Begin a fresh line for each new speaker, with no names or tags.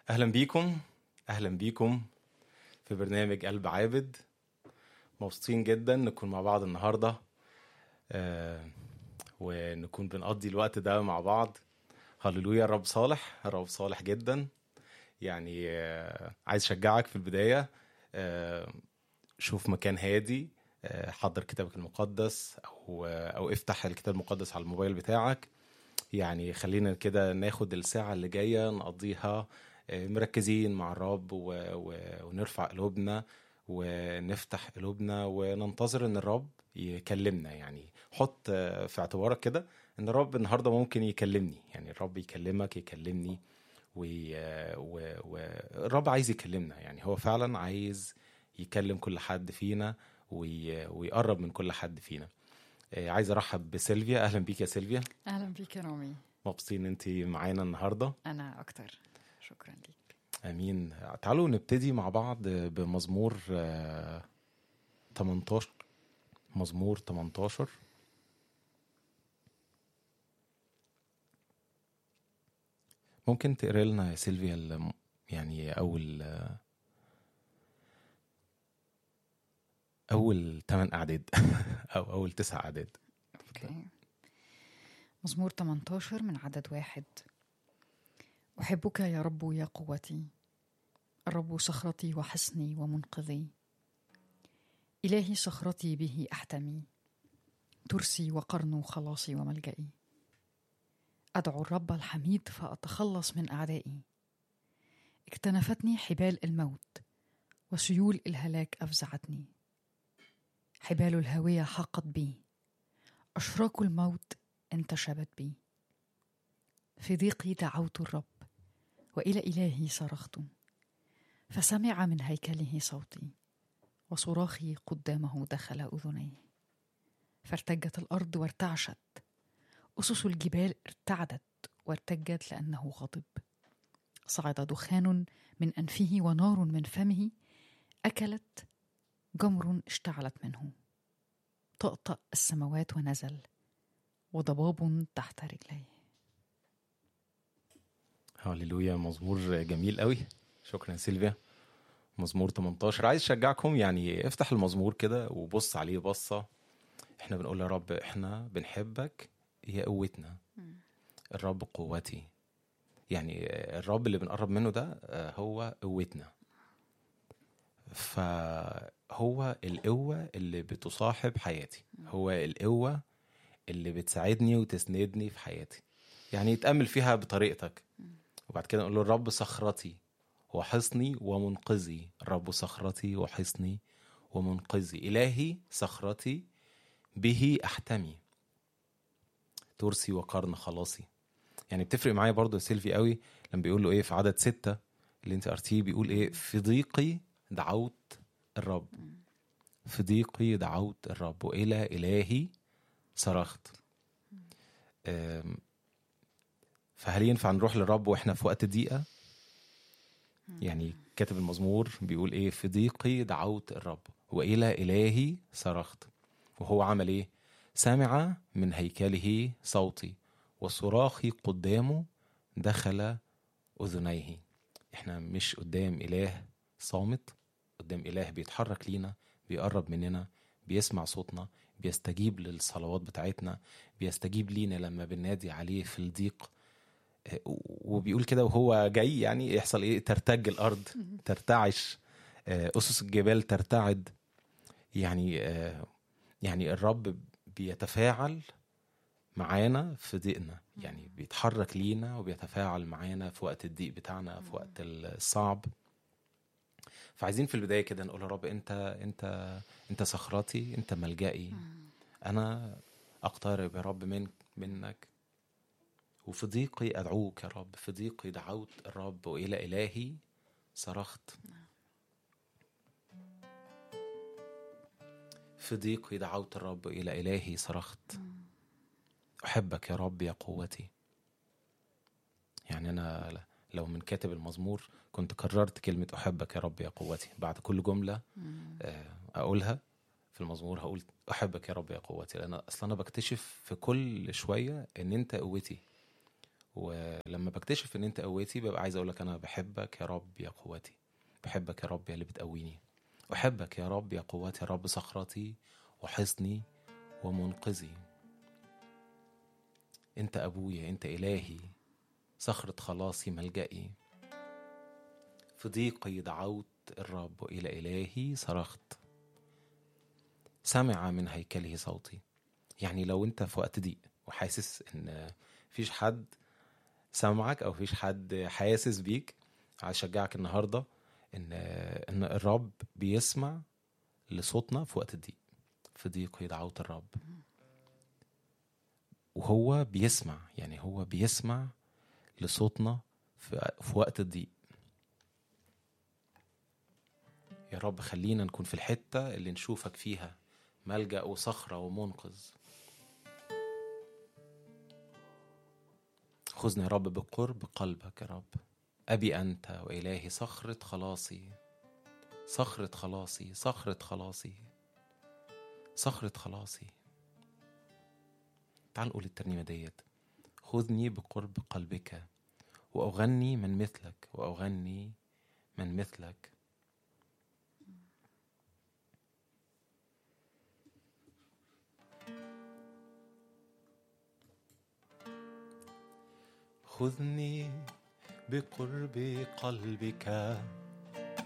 اهلا بيكم اهلا بيكم في برنامج قلب عابد مبسوطين جدا نكون مع بعض النهارده آه ونكون بنقضي الوقت ده مع بعض هللويا الرب صالح الرب صالح جدا يعني آه عايز اشجعك في البدايه آه شوف مكان هادي آه حضر كتابك المقدس او آه او افتح الكتاب المقدس على الموبايل بتاعك يعني خلينا كده ناخد الساعه اللي جايه نقضيها مركزين مع الرب و... و... ونرفع قلوبنا ونفتح قلوبنا وننتظر ان الرب يكلمنا يعني حط في اعتبارك كده ان الرب النهارده ممكن يكلمني يعني الرب يكلمك يكلمني والرب و... و... الرب عايز يكلمنا يعني هو فعلا عايز يكلم كل حد فينا وي... ويقرب من كل حد فينا عايز ارحب بسيلفيا اهلا بيك يا سيلفيا
اهلا بيك يا رامي
مبسوطين انت معانا النهارده
انا اكتر شكرا ليك
امين تعالوا نبتدي مع بعض بمزمور 18 مزمور 18 ممكن تقرا لنا يا سيلفيا يعني اول اول 8 اعداد او اول 9 اعداد
اوكي مزمور 18 من عدد واحد أحبك يا رب يا قوتي الرب صخرتي وحصني ومنقذي إلهي صخرتي به أحتمي ترسي وقرن خلاصي وملجئي أدعو الرب الحميد فأتخلص من أعدائي اكتنفتني حبال الموت وسيول الهلاك أفزعتني حبال الهاوية حاقت بي أشراك الموت انتشبت بي في ضيقي دعوت الرب والى الهي صرخت فسمع من هيكله صوتي وصراخي قدامه دخل اذنيه فارتجت الارض وارتعشت اسس الجبال ارتعدت وارتجت لانه غضب صعد دخان من انفه ونار من فمه اكلت جمر اشتعلت منه طأطأ السماوات ونزل وضباب تحت رجليه
هللويا مزمور جميل قوي شكرا سيلفيا مزمور 18 عايز اشجعكم يعني افتح المزمور كده وبص عليه بصه احنا بنقول يا رب احنا بنحبك يا قوتنا الرب قوتي يعني الرب اللي بنقرب منه ده هو قوتنا فهو القوة اللي بتصاحب حياتي هو القوة اللي بتساعدني وتسندني في حياتي يعني يتأمل فيها بطريقتك وبعد كده نقول له الرب صخرتي وحصني ومنقذي الرب صخرتي وحصني ومنقذي إلهي صخرتي به أحتمي ترسي وقرن خلاصي يعني بتفرق معايا برضو يا سيلفي قوي لما بيقول له ايه في عدد ستة اللي انت قرتيه بيقول ايه في ضيقي دعوت الرب في ضيقي دعوت الرب وإلى إلهي صرخت فهل ينفع نروح للرب واحنا في وقت ضيقه يعني كاتب المزمور بيقول ايه في ضيقي دعوت الرب والى الهي صرخت وهو عمل ايه سمع من هيكله صوتي وصراخي قدامه دخل اذنيه احنا مش قدام اله صامت قدام اله بيتحرك لينا بيقرب مننا بيسمع صوتنا بيستجيب للصلوات بتاعتنا بيستجيب لينا لما بننادي عليه في الضيق وبيقول كده وهو جاي يعني يحصل ايه ترتج الارض ترتعش اسس الجبال ترتعد يعني يعني الرب بيتفاعل معانا في ضيقنا يعني بيتحرك لينا وبيتفاعل معانا في وقت الضيق بتاعنا في وقت الصعب فعايزين في البدايه كده نقول يا رب انت انت انت صخرتي انت ملجئي انا اقترب يا رب منك منك وفي ضيقي أدعوك يا رب في ضيقي دعوت الرب وإلى إلهي صرخت في ضيقي دعوت الرب إلى إلهي صرخت أحبك يا رب يا قوتي يعني أنا لو من كاتب المزمور كنت كررت كلمة أحبك يا رب يا قوتي بعد كل جملة أقولها في المزمور هقول أحبك يا رب يا قوتي لأن أصلا أنا بكتشف في كل شوية إن أنت قوتي ولما بكتشف ان انت قوتي ببقى عايز اقول لك انا بحبك يا رب يا قوتي بحبك يا رب يا اللي بتقويني احبك يا رب يا قوتي يا رب صخرتي وحصني ومنقذي انت ابويا انت الهي صخرة خلاصي ملجئي في ضيقي دعوت الرب والى الهي صرخت سمع من هيكله صوتي يعني لو انت في وقت ضيق وحاسس ان مفيش حد سامعك او مفيش حد حاسس بيك عايز اشجعك النهارده ان ان الرب بيسمع لصوتنا في وقت الضيق في ضيق دعوت الرب وهو بيسمع يعني هو بيسمع لصوتنا في, في وقت الضيق يا رب خلينا نكون في الحتة اللي نشوفك فيها ملجأ وصخرة ومنقذ خذني يا رب بقرب قلبك يا رب أبي أنت وإلهي صخرة خلاصي صخرة خلاصي صخرة خلاصي صخرة خلاصي تعال نقول الترنيمة ديت خذني بقرب قلبك وأغني من مثلك وأغني من مثلك خذني بقرب قلبك